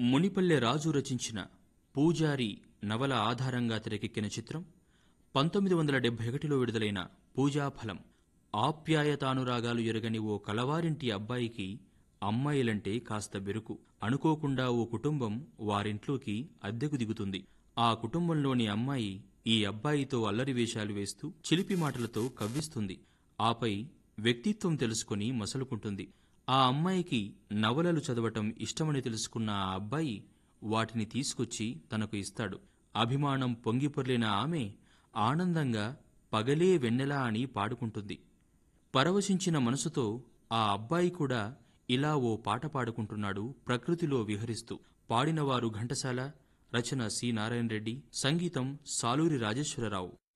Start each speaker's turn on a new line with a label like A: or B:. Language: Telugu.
A: మునిపల్లె రాజు రచించిన పూజారి నవల ఆధారంగా తెరకెక్కిన చిత్రం పంతొమ్మిది వందల డెబ్బై ఒకటిలో విడుదలైన పూజాఫలం ఆప్యాయతానురాగాలు ఎరగని ఓ కలవారింటి అబ్బాయికి అమ్మాయిలంటే కాస్త బెరుకు అనుకోకుండా ఓ కుటుంబం వారింట్లోకి అద్దెకు దిగుతుంది ఆ కుటుంబంలోని అమ్మాయి ఈ అబ్బాయితో అల్లరి వేషాలు వేస్తూ చిలిపి మాటలతో కవ్విస్తుంది ఆపై వ్యక్తిత్వం తెలుసుకుని మసలుకుంటుంది ఆ అమ్మాయికి నవలలు చదవటం ఇష్టమని తెలుసుకున్న ఆ అబ్బాయి వాటిని తీసుకొచ్చి తనకు ఇస్తాడు అభిమానం పొంగిపొర్లిన ఆమె ఆనందంగా పగలే వెన్నెలా అని పాడుకుంటుంది పరవశించిన మనసుతో ఆ అబ్బాయి కూడా ఇలా ఓ పాట పాడుకుంటున్నాడు ప్రకృతిలో విహరిస్తూ పాడినవారు ఘంటసాల రచన సి నారాయణ రెడ్డి సంగీతం సాలూరి రాజేశ్వరరావు